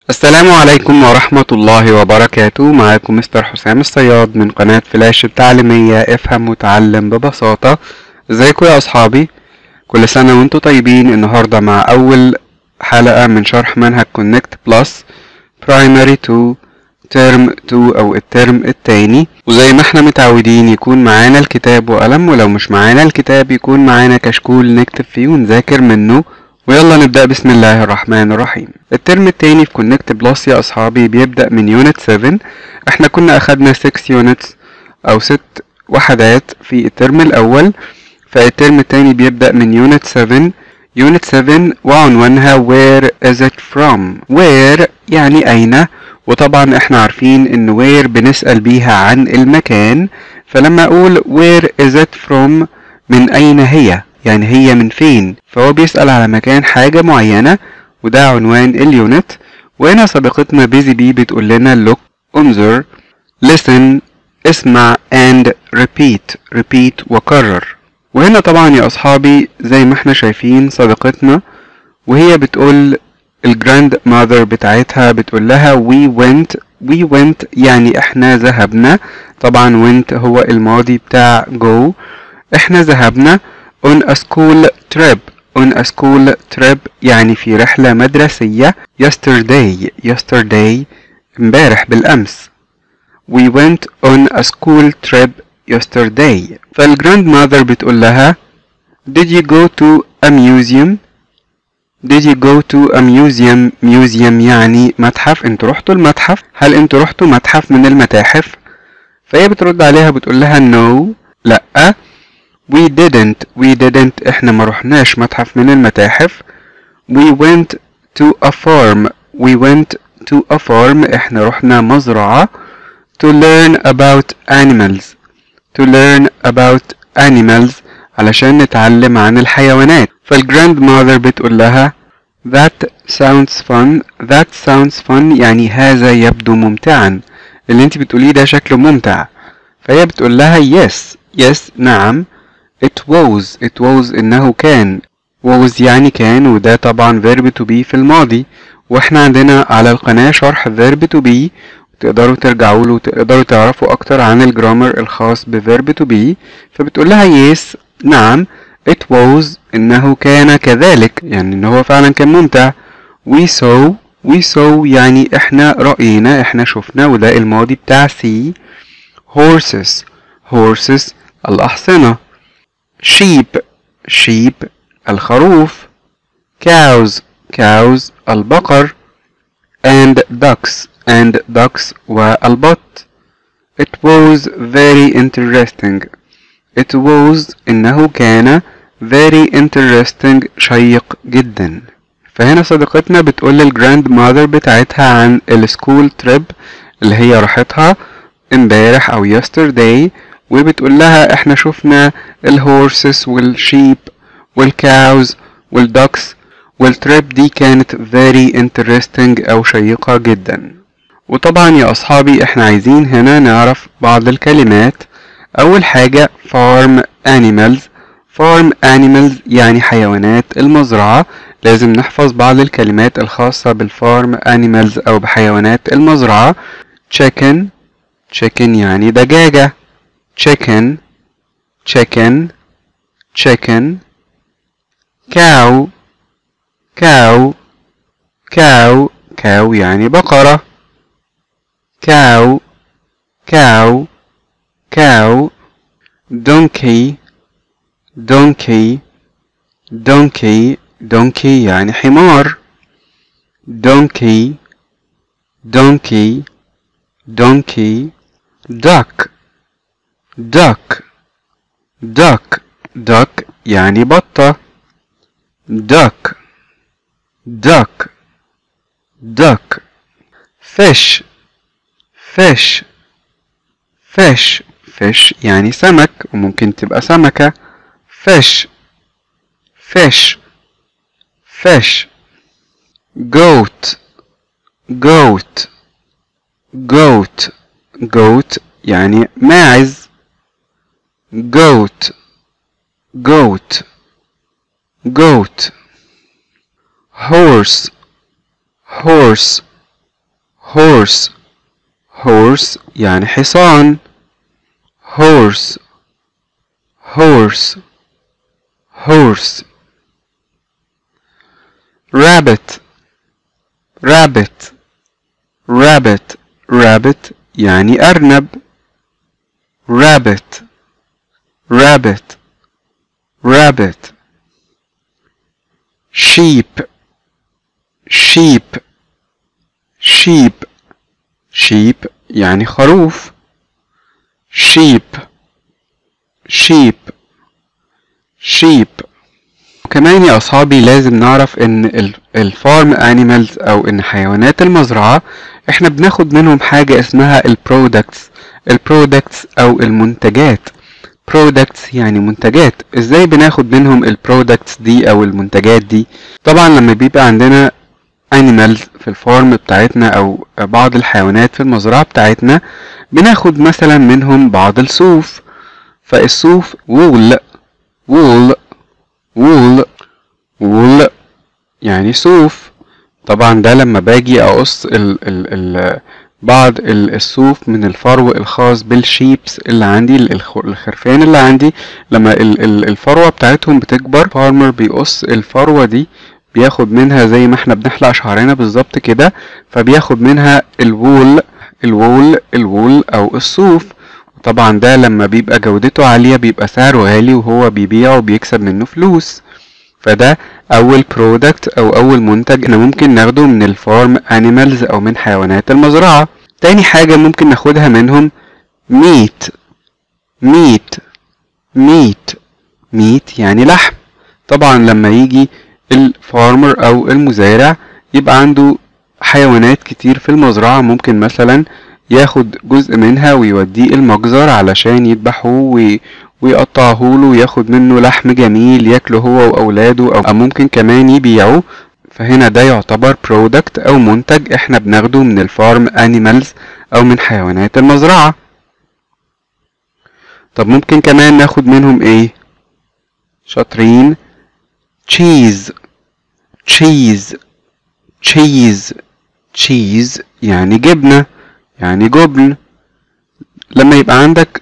السلام عليكم ورحمة الله وبركاته معاكم مستر حسام الصياد من قناة فلاش التعليمية افهم وتعلم ببساطة ازيكم يا اصحابي كل سنة وانتم طيبين النهاردة مع اول حلقة من شرح منهج كونكت بلس برايمري 2 ترم 2 او الترم التاني وزي ما احنا متعودين يكون معانا الكتاب وقلم ولو مش معانا الكتاب يكون معانا كشكول نكتب فيه ونذاكر منه ويلا نبدأ بسم الله الرحمن الرحيم الترم التاني في كونكت بلس يا أصحابي بيبدأ من يونت 7 احنا كنا أخدنا 6 يونتس أو 6 وحدات في الترم الأول فالترم التاني بيبدأ من يونت 7 يونت 7 وعنوانها where is it from where يعني أين وطبعا احنا عارفين ان where بنسأل بيها عن المكان فلما أقول where is it from من أين هي يعني هي من فين فهو بيسأل على مكان حاجة معينة وده عنوان اليونت وهنا صديقتنا بيزي بي بتقول لنا look انظر listen اسمع and repeat repeat وكرر وهنا طبعا يا أصحابي زي ما احنا شايفين صديقتنا وهي بتقول الجراند ماذر بتاعتها بتقول لها we went we went يعني احنا ذهبنا طبعا went هو الماضي بتاع go احنا ذهبنا on a school trip on a school trip يعني في رحلة مدرسية yesterday yesterday امبارح بالأمس we went on a school trip yesterday فالجراند ماذر بتقول لها did you go to a museum did you go to a museum museum يعني متحف انتوا رحتوا المتحف هل انتوا رحتوا متحف من المتاحف فهي بترد عليها بتقول لها no لأ we didn't we didn't احنا ما رحناش متحف من المتاحف we went to a farm we went to a farm احنا رحنا مزرعة to learn about animals to learn about animals علشان نتعلم عن الحيوانات فالجراند ماذر بتقول لها that sounds fun that sounds fun يعني هذا يبدو ممتعا اللي انت بتقوليه ده شكله ممتع فهي بتقول لها yes yes نعم it was it was انه كان was يعني كان وده طبعا verb to be في الماضي واحنا عندنا على القناة شرح verb to be تقدروا ترجعوا له وتقدروا تعرفوا اكتر عن الجرامر الخاص بverb to be فبتقول لها yes نعم it was انه كان كذلك يعني ان هو فعلا كان ممتع we saw we saw يعني احنا رأينا احنا شفنا وده الماضي بتاع see horses horses الأحصنة sheep sheep الخروف cows cows البقر and ducks and ducks والبط it was very interesting it was إنه كان very interesting شيق جدا فهنا صديقتنا بتقول للجراند ماذر بتاعتها عن السكول تريب اللي هي راحتها امبارح او yesterday وبتقول لها احنا شفنا الهورسز والشيب والكاوز والدكس والتريب دي كانت very interesting او شيقة جدا وطبعا يا اصحابي احنا عايزين هنا نعرف بعض الكلمات اول حاجة farm animals farm animals يعني حيوانات المزرعة لازم نحفظ بعض الكلمات الخاصة بالفارم animals او بحيوانات المزرعة chicken chicken يعني دجاجة chicken chicken chicken cow cow cow cow يعني بقرة cow cow cow donkey donkey donkey donkey يعني حمار donkey donkey donkey duck duck duck duck يعني بطة duck duck duck fish fish fish fish يعني سمك وممكن تبقى سمكة fish fish fish goat goat goat goat يعني ماعز goat goat goat horse horse horse horse يعني حصان horse horse horse rabbit rabbit rabbit rabbit يعني أرنب rabbit rabbit rabbit sheep sheep sheep sheep يعني خروف sheep sheep sheep وكمان يا أصحابي لازم نعرف إن الفارم أنيمالز أو إن حيوانات المزرعة إحنا بناخد منهم حاجة اسمها البرودكتس البرودكتس أو المنتجات برودكتس يعني منتجات ازاي بناخد منهم البرودكتس دي او المنتجات دي طبعا لما بيبقى عندنا انيمالز في الفارم بتاعتنا او بعض الحيوانات في المزرعة بتاعتنا بناخد مثلا منهم بعض الصوف فالصوف وول وول وول وول يعني صوف طبعا ده لما باجي اقص ال ال ال بعض الصوف من الفرو الخاص بالشيبس اللي عندي الخرفان اللي عندي لما الفروة بتاعتهم بتكبر فارمر بيقص الفروة دي بياخد منها زي ما احنا بنحلق شعرنا بالظبط كده فبياخد منها الوول الوول الوول او الصوف طبعا ده لما بيبقى جودته عالية بيبقى سعره غالي وهو بيبيعه وبيكسب منه فلوس فده اول برودكت او اول منتج احنا ممكن ناخده من الفارم انيمالز او من حيوانات المزرعة تاني حاجة ممكن ناخدها منهم ميت ميت ميت ميت يعني لحم طبعا لما يجي الفارمر او المزارع يبقى عنده حيوانات كتير في المزرعة ممكن مثلا ياخد جزء منها ويوديه المجزر علشان يذبحوه ويقطعه له وياخد منه لحم جميل ياكله هو واولاده او ممكن كمان يبيعه فهنا ده يعتبر برودكت او منتج احنا بناخده من الفارم انيمالز او من حيوانات المزرعة طب ممكن كمان ناخد منهم ايه شاطرين تشيز تشيز تشيز تشيز يعني جبنة يعني جبن لما يبقى عندك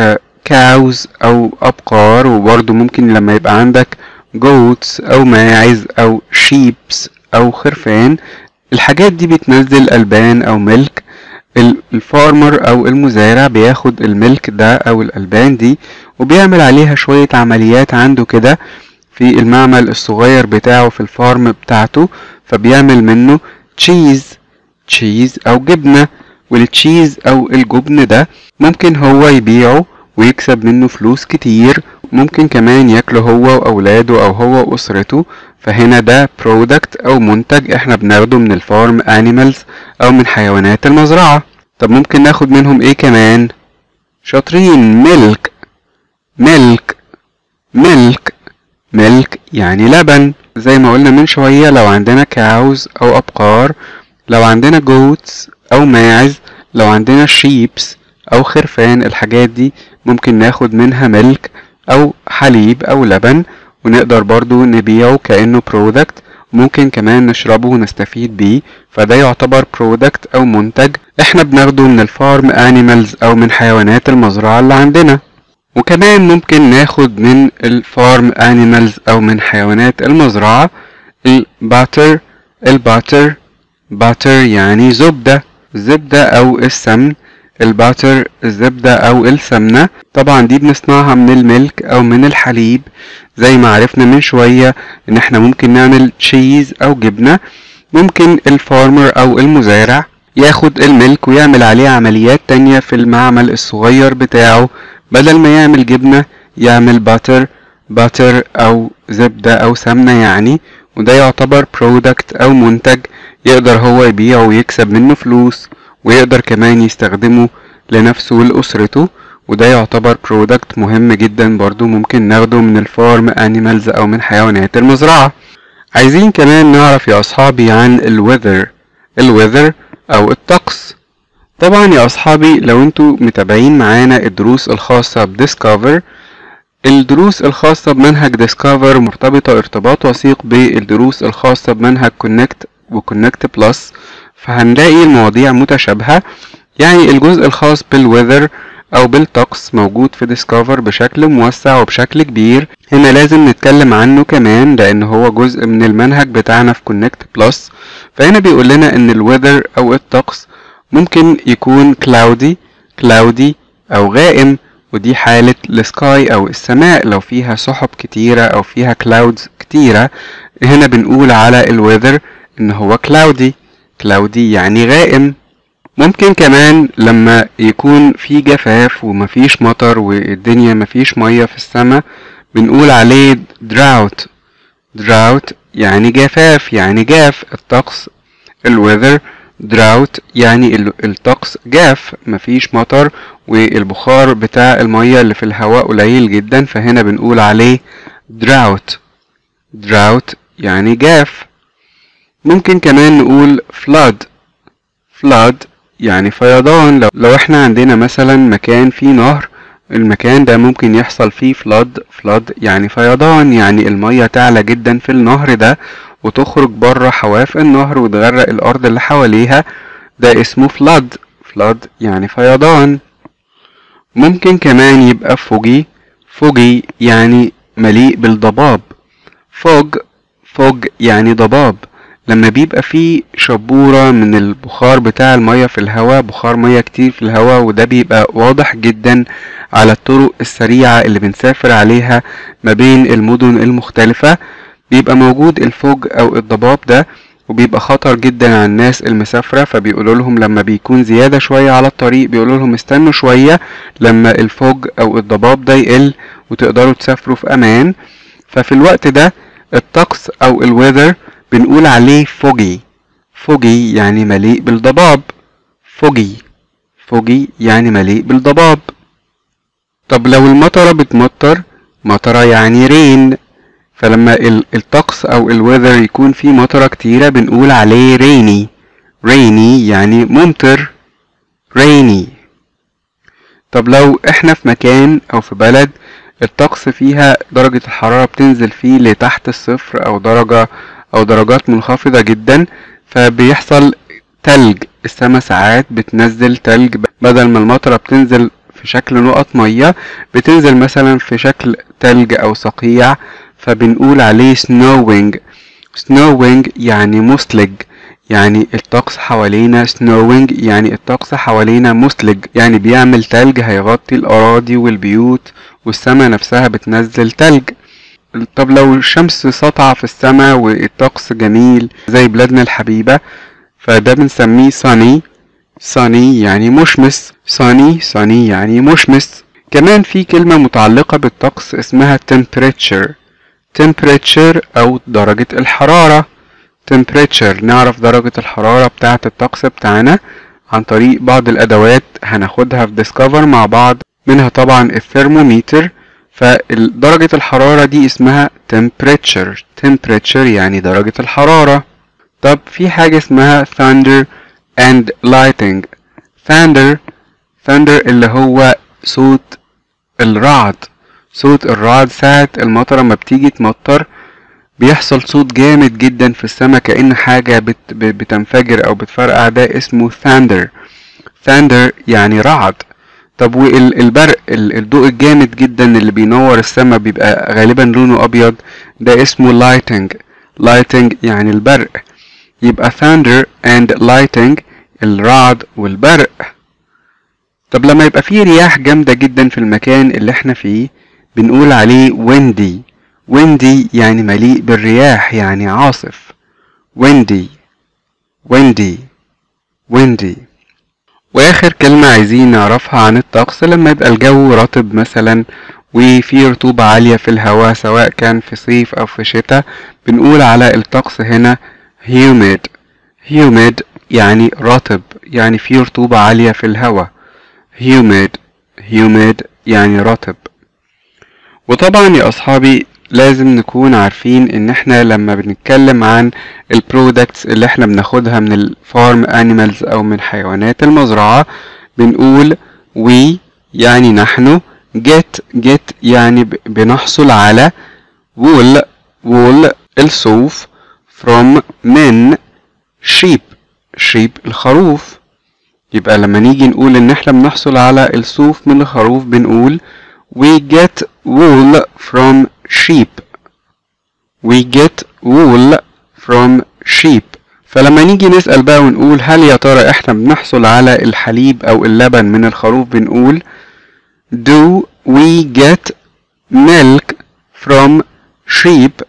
كاوز او ابقار وبرضه ممكن لما يبقى عندك جوتس او ماعز او شيبس او خرفان الحاجات دي بتنزل البان او ملك الفارمر او المزارع بياخد الملك ده او الالبان دي وبيعمل عليها شوية عمليات عنده كده في المعمل الصغير بتاعه في الفارم بتاعته فبيعمل منه تشيز تشيز او جبنة والتشيز او الجبن ده ممكن هو يبيعه ويكسب منه فلوس كتير ممكن كمان ياكله هو واولاده او هو واسرته فهنا ده برودكت او منتج احنا بناخده من الفارم انيمالز او من حيوانات المزرعة طب ممكن ناخد منهم ايه كمان شاطرين ملك ملك ملك ملك يعني لبن زي ما قلنا من شوية لو عندنا كاوز او ابقار لو عندنا جوتس او ماعز لو عندنا شيبس او خرفان الحاجات دي ممكن ناخد منها ملك او حليب او لبن ونقدر برضو نبيعه كأنه برودكت ممكن كمان نشربه ونستفيد بيه فده يعتبر برودكت او منتج احنا بناخده من الفارم انيمالز او من حيوانات المزرعة اللي عندنا وكمان ممكن ناخد من الفارم انيمالز او من حيوانات المزرعة الباتر الباتر باتر يعني زبدة زبدة او السمن الباتر الزبدة او السمنة طبعا دي بنصنعها من الملك او من الحليب زي ما عرفنا من شوية ان احنا ممكن نعمل تشيز او جبنة ممكن الفارمر او المزارع ياخد الملك ويعمل عليه عمليات تانية في المعمل الصغير بتاعه بدل ما يعمل جبنة يعمل باتر باتر او زبدة او سمنة يعني وده يعتبر برودكت او منتج يقدر هو يبيعه ويكسب منه فلوس ويقدر كمان يستخدمه لنفسه ولأسرته وده يعتبر برودكت مهم جدا برضو ممكن ناخده من الفارم انيمالز او من حيوانات المزرعة عايزين كمان نعرف يا اصحابي عن الويذر الويذر او الطقس طبعا يا اصحابي لو انتوا متابعين معانا الدروس الخاصة بديسكفر الدروس الخاصة بمنهج ديسكفر مرتبطة ارتباط وثيق بالدروس الخاصة بمنهج كونكت وكونكت بلس فهنلاقي المواضيع متشابهة يعني الجزء الخاص بالweather أو بالطقس موجود في ديسكفر بشكل موسع وبشكل كبير هنا لازم نتكلم عنه كمان لأن هو جزء من المنهج بتاعنا في كونكت بلس فهنا بيقول لنا إن الweather أو الطقس ممكن يكون cloudy cloudy أو غائم ودي حالة السكاي أو السماء لو فيها سحب كتيرة أو فيها clouds كتيرة هنا بنقول على الweather إن هو cloudy cloudy يعني غائم ممكن كمان لما يكون في جفاف ومفيش مطر والدنيا مفيش مية في السماء بنقول عليه drought drought يعني جفاف يعني جاف الطقس الweather drought يعني الطقس جاف مفيش مطر والبخار بتاع المية اللي في الهواء قليل جدا فهنا بنقول عليه drought drought يعني جاف ممكن كمان نقول flood flood يعني فيضان لو, لو احنا عندنا مثلا مكان فيه نهر المكان ده ممكن يحصل فيه flood flood يعني فيضان يعني المية تعلى جدا في النهر ده وتخرج بره حواف النهر وتغرق الأرض اللي حواليها ده اسمه flood flood يعني فيضان ممكن كمان يبقى فوجي فوجي يعني مليء بالضباب فوج فوج يعني ضباب لما بيبقى فيه شبورة من البخار بتاع المية في الهواء بخار مية كتير في الهواء وده بيبقى واضح جدا على الطرق السريعة اللي بنسافر عليها ما بين المدن المختلفة بيبقى موجود الفوج أو الضباب ده وبيبقى خطر جدا على الناس المسافرة فبيقولوا لهم لما بيكون زيادة شوية على الطريق بيقولوا لهم استنوا شوية لما الفوج أو الضباب ده يقل وتقدروا تسافروا في أمان ففي الوقت ده الطقس أو الويذر بنقول عليه فوجي فوجي يعني مليء بالضباب فوجي فوجي يعني مليء بالضباب طب لو المطرة بتمطر مطرة يعني رين فلما الطقس او الويذر يكون فيه مطرة كتيرة بنقول عليه ريني ريني يعني ممطر ريني طب لو احنا في مكان او في بلد الطقس فيها درجة الحرارة بتنزل فيه لتحت الصفر او درجة او درجات منخفضة جدا فبيحصل تلج السما ساعات بتنزل تلج بدل ما المطرة بتنزل في شكل نقط مية بتنزل مثلا في شكل تلج او صقيع فبنقول عليه snowing snowing يعني مسلج يعني الطقس حوالينا snowing يعني الطقس حوالينا مسلج يعني بيعمل تلج هيغطي الأراضي والبيوت والسماء نفسها بتنزل تلج طب لو الشمس سطعة في السماء والطقس جميل زي بلادنا الحبيبة فده بنسميه sunny sunny يعني مشمس sunny sunny يعني مشمس كمان في كلمة متعلقة بالطقس اسمها temperature temperature أو درجة الحرارة temperature نعرف درجة الحرارة بتاعة الطقس بتاعنا عن طريق بعض الأدوات هناخدها في discover مع بعض منها طبعا الثرمومتر فدرجة الحرارة دي اسمها temperature temperature يعني درجة الحرارة طب في حاجة اسمها thunder and lightning thunder thunder اللي هو صوت الرعد صوت الرعد ساعة المطرة ما بتيجي تمطر بيحصل صوت جامد جدا في السماء كأن حاجة بت بتنفجر أو بتفرقع ده اسمه thunder thunder يعني رعد طب والبرق الضوء الجامد جدا اللي بينور السماء بيبقى غالبا لونه أبيض ده اسمه lighting lighting يعني البرق يبقى thunder and lighting الرعد والبرق طب لما يبقى فيه رياح جامدة جدا في المكان اللي احنا فيه بنقول عليه windy windy يعني مليء بالرياح يعني عاصف windy windy windy واخر كلمة عايزين نعرفها عن الطقس لما يبقى الجو رطب مثلا وفي رطوبة عالية في الهواء سواء كان في صيف او في شتاء بنقول على الطقس هنا humid humid يعني رطب يعني في رطوبة عالية في الهواء humid humid يعني رطب وطبعا يا اصحابي لازم نكون عارفين ان احنا لما بنتكلم عن البرودكتس اللي احنا بناخدها من الفارم انيمالز او من حيوانات المزرعة بنقول we يعني نحن get get يعني بنحصل على wool wool الصوف from من sheep sheep الخروف يبقى لما نيجي نقول ان احنا بنحصل على الصوف من الخروف بنقول we get wool from sheep we get wool from sheep فلما نيجي نسأل بقى ونقول هل يا ترى احنا بنحصل على الحليب او اللبن من الخروف بنقول do we get milk from sheep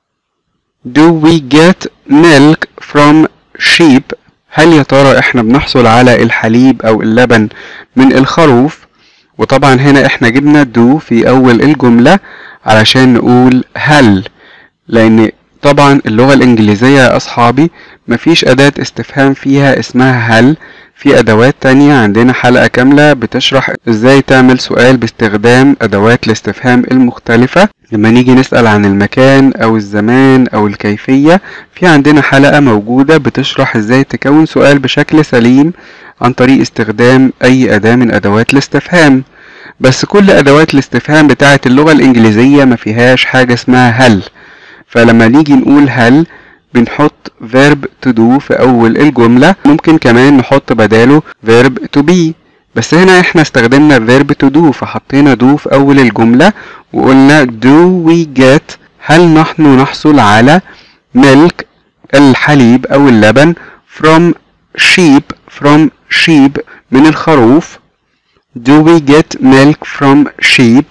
do we get milk from sheep هل يا ترى احنا بنحصل على الحليب او اللبن من الخروف وطبعا هنا احنا جبنا do في اول الجملة علشان نقول هل لان طبعا اللغة الانجليزية يا اصحابي مفيش اداة استفهام فيها اسمها هل في ادوات تانية عندنا حلقة كاملة بتشرح ازاي تعمل سؤال باستخدام ادوات الاستفهام المختلفة لما نيجي نسأل عن المكان او الزمان او الكيفية في عندنا حلقة موجودة بتشرح ازاي تكون سؤال بشكل سليم عن طريق استخدام اي اداة من ادوات الاستفهام بس كل ادوات الاستفهام بتاعة اللغة الانجليزية ما فيهاش حاجة اسمها هل فلما نيجي نقول هل بنحط verb to do في أول الجملة ممكن كمان نحط بداله verb to be بس هنا احنا استخدمنا verb to do فحطينا do في أول الجملة وقلنا do we get هل نحن نحصل على milk الحليب أو اللبن from sheep from sheep من الخروف do we get milk from sheep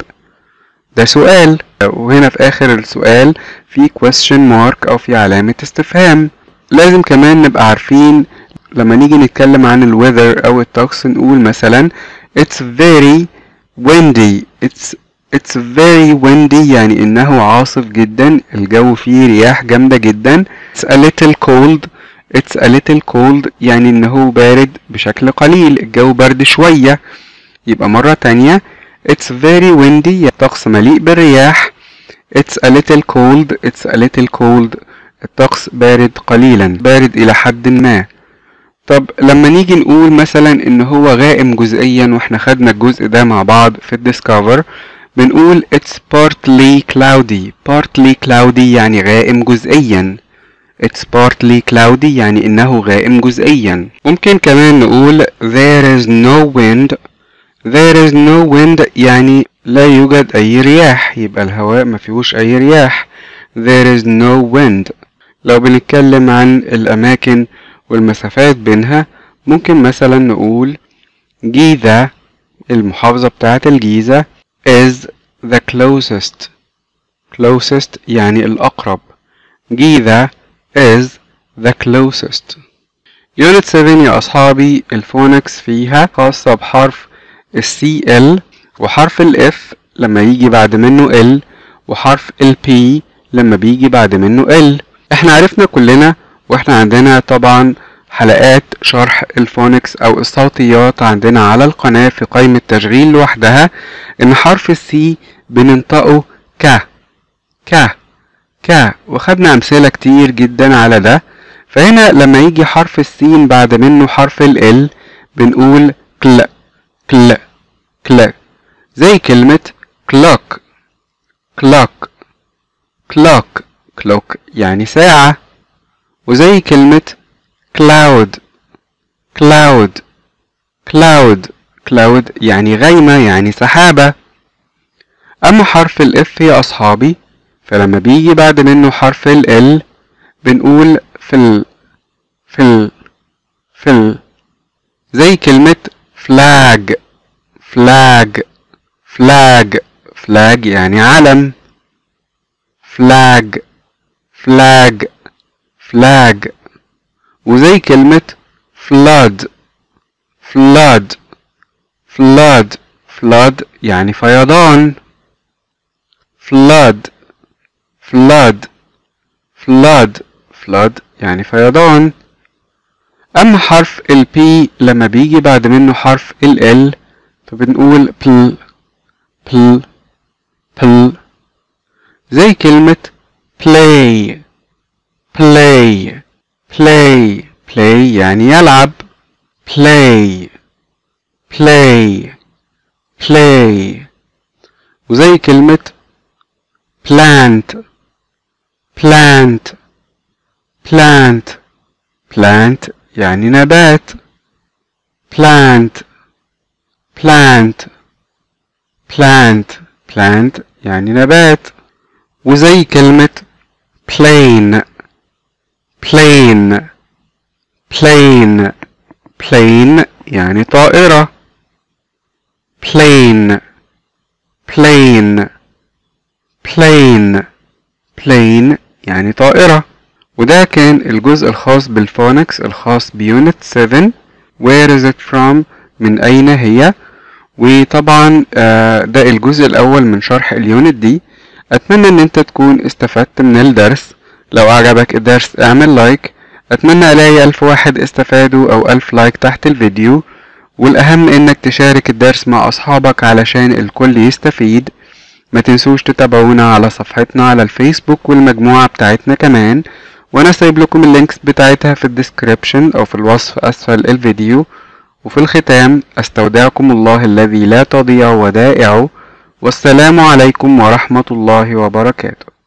ده سؤال وهنا في آخر السؤال في question mark أو في علامة استفهام لازم كمان نبقى عارفين لما نيجي نتكلم عن ال weather أو الطقس نقول مثلا it's very windy it's it's very windy يعني إنه عاصف جدا الجو فيه رياح جامدة جدا it's a little cold it's a little cold يعني إنه بارد بشكل قليل الجو برد شوية يبقى مرة تانية it's very windy الطقس مليء بالرياح it's a little cold it's a little cold الطقس بارد قليلا بارد إلى حد ما طب لما نيجي نقول مثلا إن هو غائم جزئيا واحنا خدنا الجزء ده مع بعض في الديسكفر بنقول it's partly cloudy partly cloudy يعني غائم جزئيا it's partly cloudy يعني إنه غائم جزئيا ممكن كمان نقول there is no wind there is no wind يعني لا يوجد أي رياح يبقى الهواء ما فيهوش أي رياح there is no wind لو بنتكلم عن الأماكن والمسافات بينها ممكن مثلا نقول جيزة المحافظة بتاعة الجيزة is the closest closest يعني الأقرب جيزة is the closest Unit 7 يا أصحابي الفونكس فيها خاصة بحرف ال CL وحرف ال F لما يجي بعد منه L وحرف ال P لما بيجي بعد منه L احنا عرفنا كلنا واحنا عندنا طبعا حلقات شرح الفونكس او الصوتيات عندنا على القناة في قائمة تشغيل لوحدها ان حرف السي بننطقه ك ك ك وخدنا امثلة كتير جدا على ده فهنا لما يجي حرف السين بعد منه حرف ال بنقول كل كل كل زي كلمة clock clock clock clock يعني ساعة وزي كلمة cloud cloud cloud cloud يعني غيمة يعني سحابة أما حرف الاف يا أصحابي فلما بيجي بعد منه حرف ال بنقول فل فل فل زي كلمة flag flag flag flag يعني علم flag flag flag وزي كلمة flood flood flood flood يعني فيضان flood flood flood flood يعني فيضان أما حرف ال P لما بيجي بعد منه حرف ال L فبنقول بل بل بل زي كلمة play play play play يعني يلعب play play play وزي كلمة plant plant plant plant يعني نبات plant plant plant plant يعني نبات وزي كلمة plane plane plane plane يعني طائرة plane plane plane plane يعني طائرة وده كان الجزء الخاص بالفونكس الخاص بيونت 7 where is it from من أين هي وطبعا آه، ده الجزء الأول من شرح اليونت دي أتمنى إن أنت تكون استفدت من الدرس لو أعجبك الدرس اعمل لايك أتمنى ألاقي ألف واحد استفادوا أو ألف لايك تحت الفيديو والأهم إنك تشارك الدرس مع أصحابك علشان الكل يستفيد ما تنسوش تتابعونا على صفحتنا على الفيسبوك والمجموعة بتاعتنا كمان وانا سايب لكم اللينكس بتاعتها في الديسكريبشن او في الوصف اسفل الفيديو وفي الختام استودعكم الله الذي لا تضيع ودائعه والسلام عليكم ورحمة الله وبركاته